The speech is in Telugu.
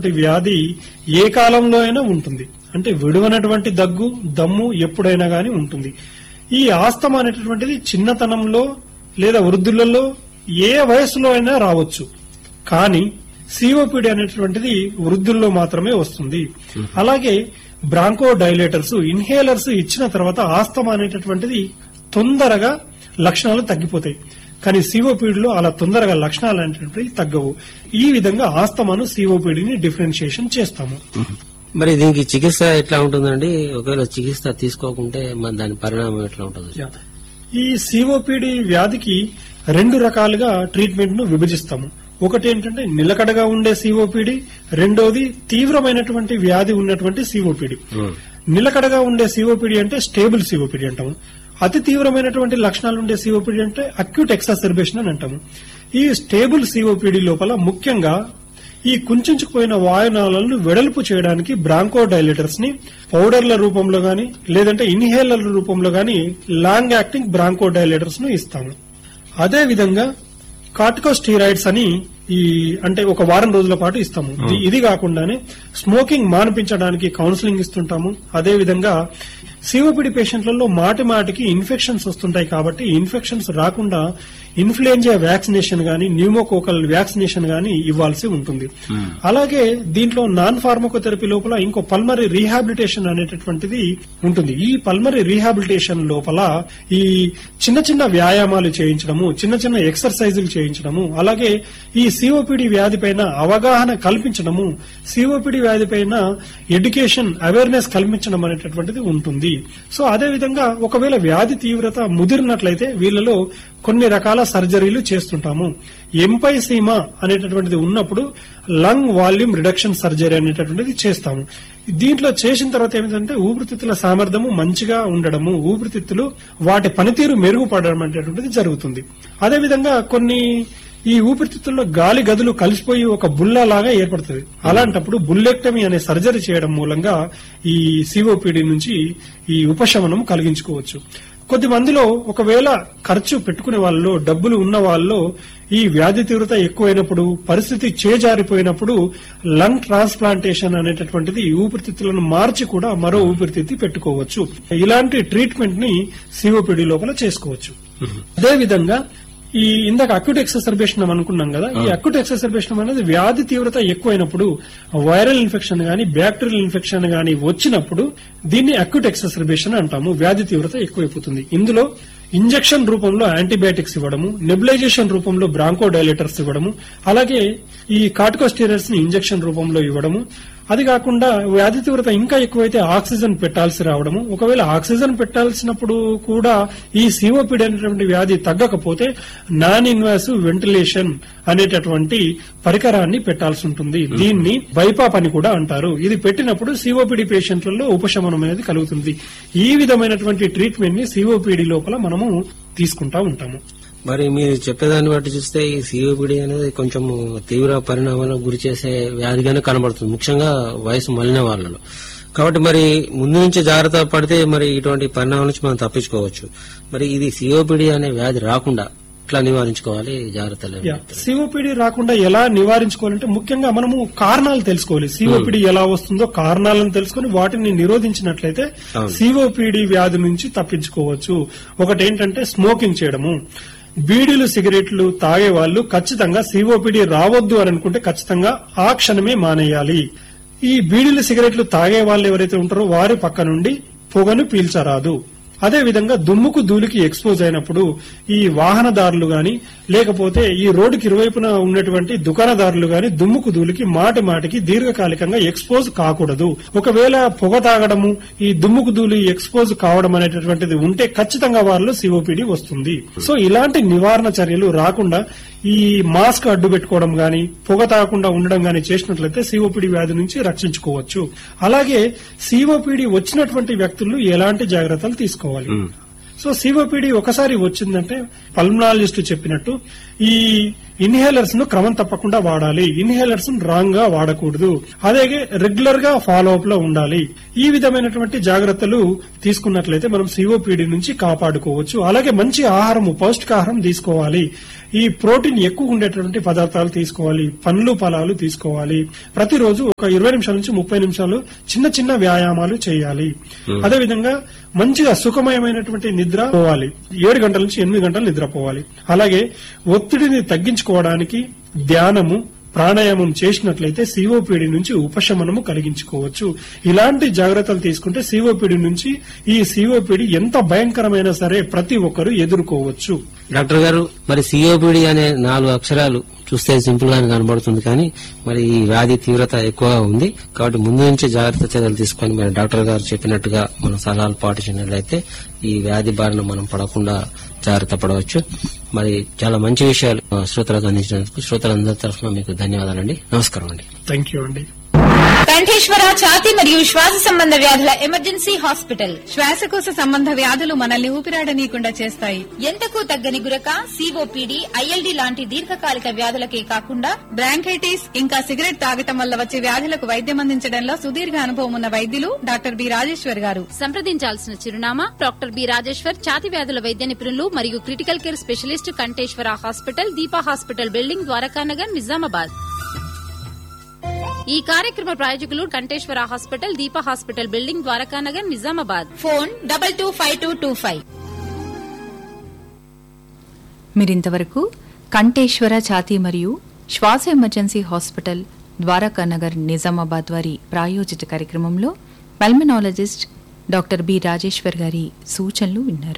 ఈ వ్యాధి ఏ కాలంలో అయినా ఉంటుంది అంటే విడువనటువంటి దగ్గు దమ్ము ఎప్పుడైనా గానీ ఉంటుంది ఈ ఆస్తమా అనేటటువంటిది చిన్నతనంలో లేదా వృద్ధులలో ఏ వయసులో అయినా రావచ్చు కానీ సిఓపిడి అనేటటువంటిది వృద్ధుల్లో మాత్రమే వస్తుంది అలాగే బ్రాంకో డైలేటర్స్ ఇన్హేలర్స్ ఇచ్చిన తర్వాత ఆస్తమా అనేటటువంటిది తొందరగా లక్షణాలు తగ్గిపోతాయి కానీ సిఓపిడిలో అలా తొందరగా లక్షణాలు అనేటువంటివి తగ్గవు ఈ విధంగా ఆస్తమాను సిఓపిడిని డిఫరెన్షియేషన్ చేస్తాము మరి దీనికి చికిత్స ఎట్లా ఉంటుందండి ఒకవేళ చికిత్స తీసుకోకుంటే మరి దాని పరిణామం ఎట్లా ఉంటుంది ఈ సిఓపిడి వ్యాధికి రెండు రకాలుగా ట్రీట్మెంట్ ను విభజిస్తాము ఒకటి ఏంటంటే నిలకడగా ఉండే సిఓపిడి రెండోది తీవ్రమైనటువంటి వ్యాధి ఉన్నటువంటి సిఓపిడి ఉమ్. నిలకడగా ఉండే సిఓపిడి అంటే స్టేబుల్ సిఓపిడి అంటాము అతి తీవ్రమైనటువంటి లక్షణాలు ఉండే సిఓపిడి అంటే అక్యూట్ ఎక్సాసర్బేషన్ అని అంటాము ఈ స్టేబుల్ సిఓపిడి లోపల ముఖ్యంగా ఈ కుంచుకుపోయిన వాయునాళాలను వెడల్పు చేయడానికి బ్రాంకో డైలేటర్స్ ని పౌడర్ల రూపంలో గాని లేదంటే ఇన్హేలర్ల రూపంలో గాని లాంగ్ యాక్టింగ్ బ్రాంకో డైలేటర్స్ ను ఇస్తాము అదే విధంగా కార్టికోస్టీరాయిడ్స్ అని ఈ అంటే ఒక వారం రోజుల పాటు ఇస్తాము ఇది- ఇది కాకుండానే స్మోకింగ్ మానిపించడానికి కౌన్సిలింగ్ ఇస్తుంటాము అదే విధంగా సిఓపిడి పేషెంట్లలో మాటి మాటికి ఇన్ఫెక్షన్స్ వస్తుంటాయి కాబట్టి ఇన్ఫెక్షన్స్ రాకుండా ఇన్ఫ్లుయెంజా వ్యాక్సినేషన్ గాని న్యూమోకోకల్ వ్యాక్సినేషన్ గాని ఇవ్వాల్సి ఉంటుంది అలాగే దీంట్లో నాన్ ఫార్మకోథెరపీ లోపల ఇంకో పల్మరీ రీహాబిలిటేషన్ అనేటటువంటిది ఉంటుంది ఈ పల్మరీ రీహాబిలిటేషన్ లోపల ఈ చిన్న చిన్న వ్యాయామాలు చేయించడము చిన్న చిన్న ఎక్సర్సైజులు చేయించడము అలాగే ఈ సిఓపిడి వ్యాధి పైన అవగాహన కల్పించడము సిఓపిడి వ్యాధి పైన ఎడ్యుకేషన్ అవేర్నెస్ కల్పించడం అనేటటువంటిది ఉంటుంది సో అదే విధంగా ఒకవేళ వ్యాధి తీవ్రత ముదిరినట్లయితే వీళ్ళలో కొన్ని రకాల సర్జరీలు చేస్తుంటాము ఎంపైసీమా అనేటటువంటిది ఉన్నప్పుడు లంగ్ వాల్యూమ్ రిడక్షన్ సర్జరీ అనేటటువంటిది చేస్తాము దీంట్లో చేసిన తర్వాత ఏమిటంటే ఊపిరితిత్తుల సామర్థ్యము మంచిగా ఉండడము ఊపిరితిత్తులు వాటి పనితీరు మెరుగుపడడం అనేటటువంటిది జరుగుతుంది అదేవిధంగా కొన్ని ఈ ఊపిరితిత్తుల్లో గాలి గదులు కలిసిపోయి ఒక బుల్ల లాగా ఏర్పడుతుంది అలాంటప్పుడు బుల్లెక్టమీ అనే సర్జరీ చేయడం మూలంగా ఈ సిఓపిడి నుంచి ఈ ఉపశమనం కలిగించుకోవచ్చు కొద్ది మందిలో ఒకవేళ ఖర్చు పెట్టుకునే వాళ్ళలో డబ్బులు ఉన్న వాళ్ళలో ఈ వ్యాధి తీవ్రత ఎక్కువైనప్పుడు పరిస్థితి చేజారిపోయినప్పుడు లంగ్ ట్రాన్స్ప్లాంటేషన్ అనేటటువంటిది ఈ ఊపిరితిత్తులను మార్చి కూడా మరో ఊపిరితిత్తి పెట్టుకోవచ్చు ఇలాంటి ట్రీట్మెంట్ ని సిఓపిడి లోపల చేసుకోవచ్చు అదే విధంగా ఈ ఇందాక అక్యూట్ ఎక్సర్బేషన్ అనుకున్నాం కదా ఈ అక్యూట్ ఎక్సర్బేషన్ అనేది వ్యాధి తీవ్రత ఎక్కువైనప్పుడు వైరల్ ఇన్ఫెక్షన్ గాని బ్యాక్టీరియల్ ఇన్ఫెక్షన్ గాని వచ్చినప్పుడు దీన్ని అక్యూట్ ఎక్సర్బేషన్ అంటాము వ్యాధి తీవ్రత ఎక్కువైపోతుంది ఇందులో ఇంజెక్షన్ రూపంలో యాంటీబయాటిక్స్ ఇవ్వడము నెబులైజేషన్ రూపంలో బ్రాంకో డైలేటర్స్ ఇవ్వడము అలాగే ఈ కార్టికోస్టీరియర్స్ ని ఇంజెక్షన్ రూపంలో ఇవ్వడము అది కాకుండా వ్యాధి తీవ్రత ఇంకా ఎక్కువైతే ఆక్సిజన్ పెట్టాల్సి రావడము ఒకవేళ ఆక్సిజన్ పెట్టాల్సినప్పుడు కూడా ఈ సిఓపిడి అనేటువంటి వ్యాధి తగ్గకపోతే నాన్ ఇన్వాసివ్ వెంటిలేషన్ అనేటటువంటి పరికరాన్ని పెట్టాల్సి ఉంటుంది దీన్ని బైపాప్ అని కూడా అంటారు ఇది పెట్టినప్పుడు సిఓపిడి పేషెంట్లలో ఉపశమనం అనేది కలుగుతుంది ఈ విధమైనటువంటి ట్రీట్మెంట్ ని సిఓపిడి లోపల మనము తీసుకుంటా ఉంటాము మరి మీరు చెప్పేదాన్ని బట్టి చూస్తే ఈ సిఓపిడి అనేది కొంచెం తీవ్ర పరిణామాలకు గురి చేసే వ్యాధిగానే కనబడుతుంది ముఖ్యంగా వయసు మళ్ళిన వాళ్ళలో కాబట్టి మరి ముందు నుంచి జాగ్రత్త పడితే మరి ఇటువంటి పరిణామాల నుంచి మనం తప్పించుకోవచ్చు మరి ఇది సిఓపిడి అనే వ్యాధి రాకుండా ఎట్లా నివారించుకోవాలి జాగ్రత్తలు ఏమి? సిఓపిడి రాకుండా ఎలా నివారించుకోవాలంటే ముఖ్యంగా మనము కారణాలు తెలుసుకోవాలి సిఓపిడి ఎలా వస్తుందో కారణాలను తెలుసుకొని వాటిని నిరోధించినట్లయితే అవును. సిఓపిడి వ్యాధి నుంచి తప్పించుకోవచ్చు ఒకటి ఏంటంటే స్మోకింగ్ చేయడము బీడీలు సిగరెట్లు తాగే వాళ్ళు ఖచ్చితంగా సిఓపిడి రావద్దు అని అనుకుంటే ఖచ్చితంగా ఆ క్షణమే మానేయాలి ఈ బీడీలు సిగరెట్లు తాగే వాళ్ళు ఎవరైతే ఉంటారో వారి పక్క నుండి పొగను పీల్చరాదు అదే విధంగా దుమ్ముకు ధూళికి ఎక్స్పోజ్ అయినప్పుడు ఈ వాహనదారులు గాని లేకపోతే ఈ రోడ్డుకి ఇరువైపున ఉన్నటువంటి దుకాణదారులు గాని దుమ్ముకు ధూళికి మాటి మాటికి దీర్ఘకాలికంగా ఎక్స్పోజ్ కాకూడదు ఒకవేళ పొగ తాగడము ఈ దుమ్ముకు ధూళి ఎక్స్పోజ్ కావడం అనేటటువంటిది ఉంటే ఖచ్చితంగా వారిలో సిఓపిడి వస్తుంది సో ఇలాంటి నివారణ చర్యలు రాకుండా ఈ మాస్క్ అడ్డు పెట్టుకోవడం గాని పొగ తాగకుండా ఉండడం గాని చేసినట్లయితే సిఓపిడి వ్యాధి నుంచి రక్షించుకోవచ్చు అలాగే సిఓపిడి వచ్చినటువంటి వ్యక్తులు ఎలాంటి జాగ్రత్తలు తీసుకోవాలి సో సిఓపిడి ఒకసారి వచ్చిందంటే పల్మనాలజిస్ట్ చెప్పినట్టు ఈ ఇన్హేలర్స్ ను క్రమం తప్పకుండా వాడాలి ఇన్హేలర్స్ ను రాంగ్ గా వాడకూడదు అలాగే రెగ్యులర్ గా ఫాలో అప్ లో ఉండాలి ఈ విధమైనటువంటి జాగ్రత్తలు తీసుకున్నట్లయితే మనం సిఓపిడి నుంచి కాపాడుకోవచ్చు అలాగే మంచి ఆహారము పౌష్టికాహారం తీసుకోవాలి ఈ ప్రోటీన్ ఎక్కువ ఉండేటటువంటి పదార్థాలు తీసుకోవాలి పండ్లు ఫలాలు తీసుకోవాలి ప్రతిరోజు ఒక ఇరవై నిమిషాల నుంచి ముప్పై నిమిషాలు చిన్న చిన్న వ్యాయామాలు చేయాలి అదేవిధంగా మంచిగా సుఖమయమైనటువంటి నిద్ర పోవాలి ఏడు గంటల నుంచి ఎనిమిది గంటలు నిద్రపోవాలి అలాగే ఒత్తిడిని తగ్గించుకోవడానికి ధ్యానము ప్రాణాయామం చేసినట్లయితే సిఓపిడి నుంచి ఉపశమనము కలిగించుకోవచ్చు ఇలాంటి జాగ్రత్తలు తీసుకుంటే సిఓపిడి నుంచి ఈ సిఓపిడి ఎంత భయంకరమైనా సరే ప్రతి ఒక్కరూ ఎదుర్కోవచ్చు డాక్టర్ గారు మరి సిఓపిడి అనే నాలుగు అక్షరాలు చూస్తే సింపుల్ గానే కనబడుతుంది కానీ మరి ఈ వ్యాధి తీవ్రత ఎక్కువగా ఉంది కాబట్టి ముందు నుంచి జాగ్రత్త చర్యలు తీసుకొని మరి డాక్టర్ గారు చెప్పినట్టుగా మన సలహాలు పాటించినట్లయితే ఈ వ్యాధి బారిన మనం పడకుండా జాగ్రత్త పడవచ్చు మరి చాలా మంచి విషయాలు ఆ, శ్రోతలకు అందించినందుకు శ్రోతలందరి తరఫున మీకు ధన్యవాదాలండి నమస్కారం అండి థ్యాంక్ యూ అండి కంఠేశ్వర ఛాతి మరియు శ్వాస సంబంధ వ్యాధుల ఎమర్జెన్సీ హాస్పిటల్ శ్వాసకోశ సంబంధ వ్యాధులు మనల్ని ఊపిరాడనీయకుండా చేస్తాయి ఎంతకు తగ్గని గురక సిఓపిడి ఐఎల్డి లాంటి దీర్ఘకాలిక వ్యాధులకే కాకుండా బ్రాంకైటిస్ ఇంకా సిగరెట్ తాగటం వల్ల వచ్చే వ్యాధులకు వైద్యం అందించడంలో సుదీర్ఘ అనుభవం ఉన్న వైద్యులు డాక్టర్ బి రాజేశ్వర్ గారు సంప్రదించాల్సిన చిరునామా డాక్టర్ బి రాజేశ్వర్ ఛాతి వ్యాధుల వైద్య నిపుణులు మరియు critical care specialist Kanteshwara hospital Deepa hospital building Dwarakanagar Nizamabad ఈ కార్యక్రమ ప్రాయోజకులు Kanteshwara hospital Deepa hospital building Dwarakanagar Nizamabad phone double two five two two five మీరింతవరకు కంఠేశ్వర ఛాతీ మరియు శ్వాస ఎమర్జెన్సీ హాస్పిటల్ ద్వారకా నగర్ నిజామాబాద్ వారి ప్రాయోజిత కార్యక్రమంలో పల్మనాలజిస్ట్ డాక్టర్ బి రాజేశ్వర్ గారి సూచనలు విన్నారు